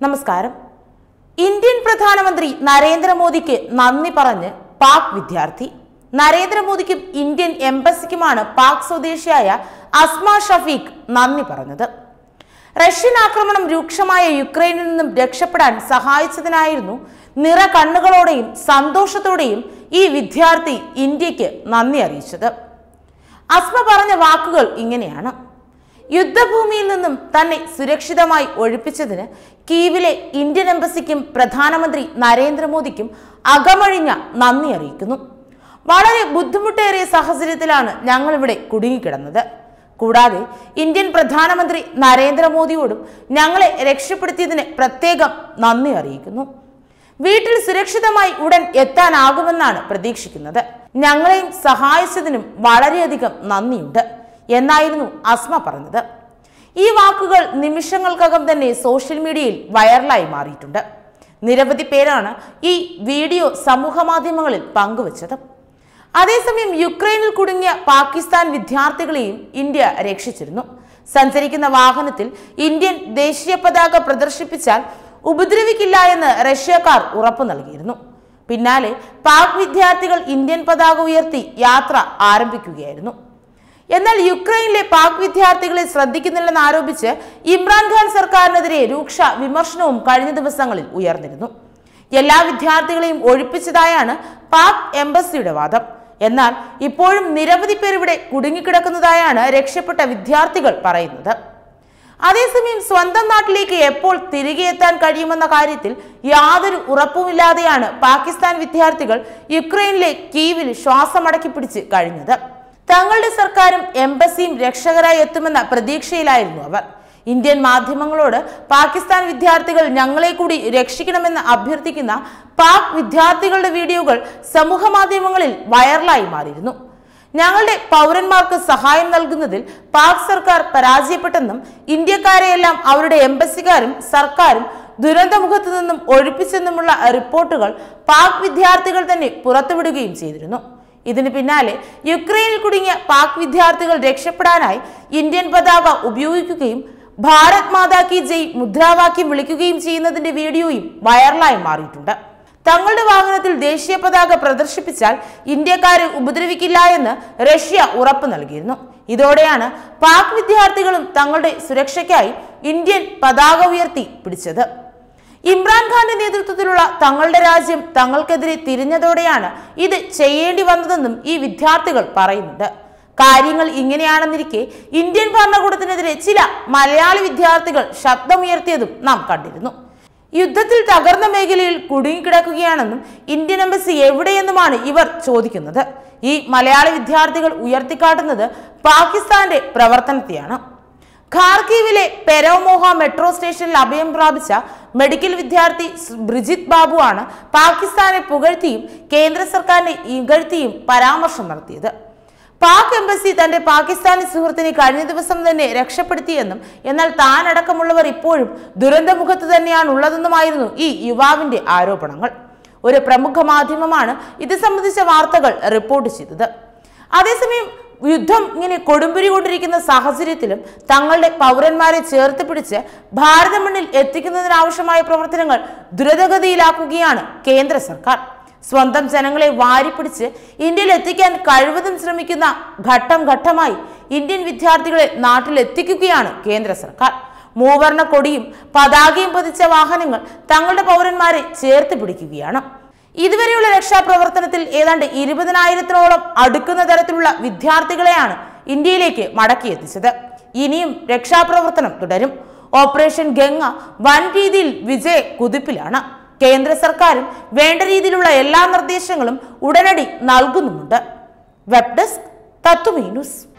നമസ്കാരം ഇന്ത്യൻ പ്രധാനമന്ത്രി നരേന്ദ്രമോദിക്ക് നന്ദി പറഞ്ഞ് പാക് വിദ്യാർത്ഥി നരേന്ദ്രമോദിക്കും ഇന്ത്യൻ എംബസിക്കുമാണ് പാക് സ്വദേശിയായ അസ്മ ഷഫീഖ് നന്ദി പറഞ്ഞത് റഷ്യൻ ആക്രമണം രൂക്ഷമായ യുക്രൈനിൽ നിന്നും രക്ഷപ്പെടാൻ സഹായിച്ചതിനായിരുന്നു നിറ കണ്ണുകളോടെയും സന്തോഷത്തോടെയും ഈ വിദ്യാർത്ഥി ഇന്ത്യക്ക് നന്ദി അറിയിച്ചത് അസ്മ പറഞ്ഞ വാക്കുകൾ ഇങ്ങനെയാണ് യുദ്ധഭൂമിയിൽ നിന്നും തന്നെ സുരക്ഷിതമായി ഒഴിപ്പിച്ചതിന് കീവിലെ ഇന്ത്യൻ എംബസിക്കും പ്രധാനമന്ത്രി നരേന്ദ്രമോദിക്കും അകമഴിഞ്ഞ നന്ദി അറിയിക്കുന്നു വളരെ ബുദ്ധിമുട്ടേറിയ സാഹചര്യത്തിലാണ് ഞങ്ങളിവിടെ കുടുങ്ങിക്കിടന്നത് കൂടാതെ ഇന്ത്യൻ പ്രധാനമന്ത്രി നരേന്ദ്രമോദിയോടും ഞങ്ങളെ രക്ഷപ്പെടുത്തിയതിന് പ്രത്യേകം നന്ദി അറിയിക്കുന്നു വീട്ടിൽ സുരക്ഷിതമായി ഉടൻ എത്താനാകുമെന്നാണ് പ്രതീക്ഷിക്കുന്നത് ഞങ്ങളെയും സഹായിച്ചതിനും വളരെയധികം നന്ദിയുണ്ട് എന്നായിരുന്നു അസ്മ പറഞ്ഞത് ഈ വാക്കുകൾ നിമിഷങ്ങൾക്കകം തന്നെ സോഷ്യൽ മീഡിയയിൽ വൈറലായി മാറിയിട്ടുണ്ട് നിരവധി പേരാണ് ഈ വീഡിയോ സമൂഹ മാധ്യമങ്ങളിൽ പങ്കുവച്ചത് അതേസമയം യുക്രൈനിൽ കുടുങ്ങിയ പാകിസ്ഥാൻ വിദ്യാർത്ഥികളെയും ഇന്ത്യ രക്ഷിച്ചിരുന്നു സഞ്ചരിക്കുന്ന വാഹനത്തിൽ ഇന്ത്യൻ ദേശീയ പതാക പ്രദർശിപ്പിച്ചാൽ ഉപദ്രവിക്കില്ല എന്ന് റഷ്യക്കാർ ഉറപ്പു നൽകിയിരുന്നു പിന്നാലെ പാക് വിദ്യാർത്ഥികൾ ഇന്ത്യൻ പതാക ഉയർത്തി യാത്ര ആരംഭിക്കുകയായിരുന്നു എന്നാൽ യുക്രൈനിലെ പാക് വിദ്യാർത്ഥികളെ ശ്രദ്ധിക്കുന്നില്ലെന്ന് ആരോപിച്ച് ഇമ്രാൻഖാൻ സർക്കാരിനെതിരെ രൂക്ഷ വിമർശനവും കഴിഞ്ഞ ദിവസങ്ങളിൽ ഉയർന്നിരുന്നു എല്ലാ വിദ്യാർത്ഥികളെയും ഒഴിപ്പിച്ചതായാണ് പാക് എംബസിയുടെ വാദം എന്നാൽ ഇപ്പോഴും നിരവധി പേർ ഇവിടെ കുടുങ്ങിക്കിടക്കുന്നതായാണ് രക്ഷപ്പെട്ട വിദ്യാർത്ഥികൾ പറയുന്നത് അതേസമയം സ്വന്തം നാട്ടിലേക്ക് എപ്പോൾ തിരികെ എത്താൻ കഴിയുമെന്ന കാര്യത്തിൽ യാതൊരു ഉറപ്പുമില്ലാതെയാണ് പാകിസ്ഥാൻ വിദ്യാർത്ഥികൾ യുക്രൈനിലെ കീവിൽ ശ്വാസമടക്കി പിടിച്ച് കഴിഞ്ഞത് തങ്ങളുടെ സർക്കാരും എംബസിയും രക്ഷകരായി എത്തുമെന്ന പ്രതീക്ഷയിലായിരുന്നു അവർ ഇന്ത്യൻ മാധ്യമങ്ങളോട് പാകിസ്ഥാൻ വിദ്യാർത്ഥികൾ ഞങ്ങളെ കൂടി രക്ഷിക്കണമെന്ന് അഭ്യർത്ഥിക്കുന്ന പാക് വിദ്യാർത്ഥികളുടെ വീഡിയോകൾ സമൂഹ മാധ്യമങ്ങളിൽ വൈറലായി മാറിയിരുന്നു ഞങ്ങളുടെ പൗരന്മാർക്ക് സഹായം നൽകുന്നതിൽ പാക് സർക്കാർ പരാജയപ്പെട്ടെന്നും ഇന്ത്യക്കാരെയെല്ലാം അവരുടെ എംബസിക്കാരും സർക്കാരും ദുരന്തമുഖത്തു നിന്നും ഒഴിപ്പിച്ചെന്നുമുള്ള റിപ്പോർട്ടുകൾ പാക് വിദ്യാർത്ഥികൾ തന്നെ പുറത്തുവിടുകയും ചെയ്തിരുന്നു ഇതിന് പിന്നാലെ യുക്രൈനിൽ കുടുങ്ങിയ പാക് വിദ്യാർത്ഥികൾ രക്ഷപ്പെടാനായി ഇന്ത്യൻ പതാക ഉപയോഗിക്കുകയും ഭാരത് മാതാ കി ജയ് മുദ്രാവാക്യം വിളിക്കുകയും ചെയ്യുന്നതിന്റെ വീഡിയോയും വൈറലായി മാറിയിട്ടുണ്ട് തങ്ങളുടെ വാഹനത്തിൽ ദേശീയ പതാക പ്രദർശിപ്പിച്ചാൽ ഇന്ത്യക്കാരെ ഉപദ്രവിക്കില്ല എന്ന് റഷ്യ ഉറപ്പു നൽകിയിരുന്നു ഇതോടെയാണ് പാക് വിദ്യാർത്ഥികളും തങ്ങളുടെ സുരക്ഷയ്ക്കായി ഇന്ത്യൻ പതാക ഉയർത്തി പിടിച്ചത് ഇമ്രാൻഖാന്റെ നേതൃത്വത്തിലുള്ള തങ്ങളുടെ രാജ്യം തങ്ങൾക്കെതിരെ തിരിഞ്ഞതോടെയാണ് ഇത് ചെയ്യേണ്ടി വന്നതെന്നും ഈ വിദ്യാർത്ഥികൾ പറയുന്നുണ്ട് കാര്യങ്ങൾ ഇങ്ങനെയാണെന്നിരിക്കെ ഇന്ത്യൻ ഭരണകൂടത്തിനെതിരെ ചില മലയാളി വിദ്യാർത്ഥികൾ ശബ്ദമുയർത്തിയതും നാം കണ്ടിരുന്നു യുദ്ധത്തിൽ തകർന്ന മേഖലയിൽ കുടുങ്ങിക്കിടക്കുകയാണെന്നും ഇന്ത്യൻ എംബസി എവിടെയെന്നുമാണ് ഇവർ ചോദിക്കുന്നത് ഈ മലയാളി വിദ്യാർത്ഥികൾ ഉയർത്തിക്കാട്ടുന്നത് പാകിസ്ഥാന്റെ പ്രവർത്തനത്തെയാണ് ഖാർക്കീവിലെ പെരോമോഹ മെട്രോ സ്റ്റേഷനിൽ അഭയം പ്രാപിച്ച മെഡിക്കൽ വിദ്യാർത്ഥി ബ്രിജിത് ബാബു ആണ് പാകിസ്ഥാനെ പുകഴ്ത്തിയും കേന്ദ്ര സർക്കാരിനെ ഇകഴ്ത്തിയും പരാമർശം നടത്തിയത് പാക് എംബസി തന്റെ പാകിസ്ഥാനി സുഹൃത്തിനെ കഴിഞ്ഞ ദിവസം തന്നെ രക്ഷപ്പെടുത്തിയെന്നും എന്നാൽ താനടക്കമുള്ളവർ ഇപ്പോഴും ദുരന്തമുഖത്ത് തന്നെയാണ് ഉള്ളതെന്നുമായിരുന്നു ഈ യുവാവിന്റെ ആരോപണങ്ങൾ ഒരു പ്രമുഖ മാധ്യമമാണ് ഇത് സംബന്ധിച്ച വാർത്തകൾ റിപ്പോർട്ട് ചെയ്തത് അതേസമയം യുദ്ധം ഇങ്ങനെ കൊടുമ്പിരി കൊണ്ടിരിക്കുന്ന സാഹചര്യത്തിലും തങ്ങളുടെ പൗരന്മാരെ ചേർത്ത് പിടിച്ച് ഭാരത മണ്ണിൽ എത്തിക്കുന്നതിനാവശ്യമായ പ്രവർത്തനങ്ങൾ ദ്രുതഗതിയിലാക്കുകയാണ് കേന്ദ്ര സർക്കാർ സ്വന്തം ജനങ്ങളെ വാരിപ്പിടിച്ച് ഇന്ത്യയിൽ എത്തിക്കാൻ കഴിവതും ശ്രമിക്കുന്ന ഘട്ടം ഘട്ടമായി ഇന്ത്യൻ വിദ്യാർത്ഥികളെ നാട്ടിൽ എത്തിക്കുകയാണ് കേന്ദ്ര സർക്കാർ മൂവർണ്ണ കൊടിയും പതാകയും പതിച്ച വാഹനങ്ങൾ തങ്ങളുടെ പൗരന്മാരെ ചേർത്ത് പിടിക്കുകയാണ് ഇതുവരെയുള്ള രക്ഷാപ്രവർത്തനത്തിൽ ഏതാണ്ട് ഇരുപതിനായിരത്തിനോളം അടുക്കുന്ന തരത്തിലുള്ള വിദ്യാർത്ഥികളെയാണ് ഇന്ത്യയിലേക്ക് മടക്കിയെത്തിച്ചത് ഇനിയും രക്ഷാപ്രവർത്തനം തുടരും ഓപ്പറേഷൻ ഗംഗ വൻ രീതിയിൽ വിജയ കുതിപ്പിലാണ് കേന്ദ്ര സർക്കാരും വേണ്ട രീതിയിലുള്ള എല്ലാ നിർദ്ദേശങ്ങളും ഉടനടി നൽകുന്നുമുണ്ട് വെബ് ഡെസ്ക് തത്വമീ ന്യൂസ്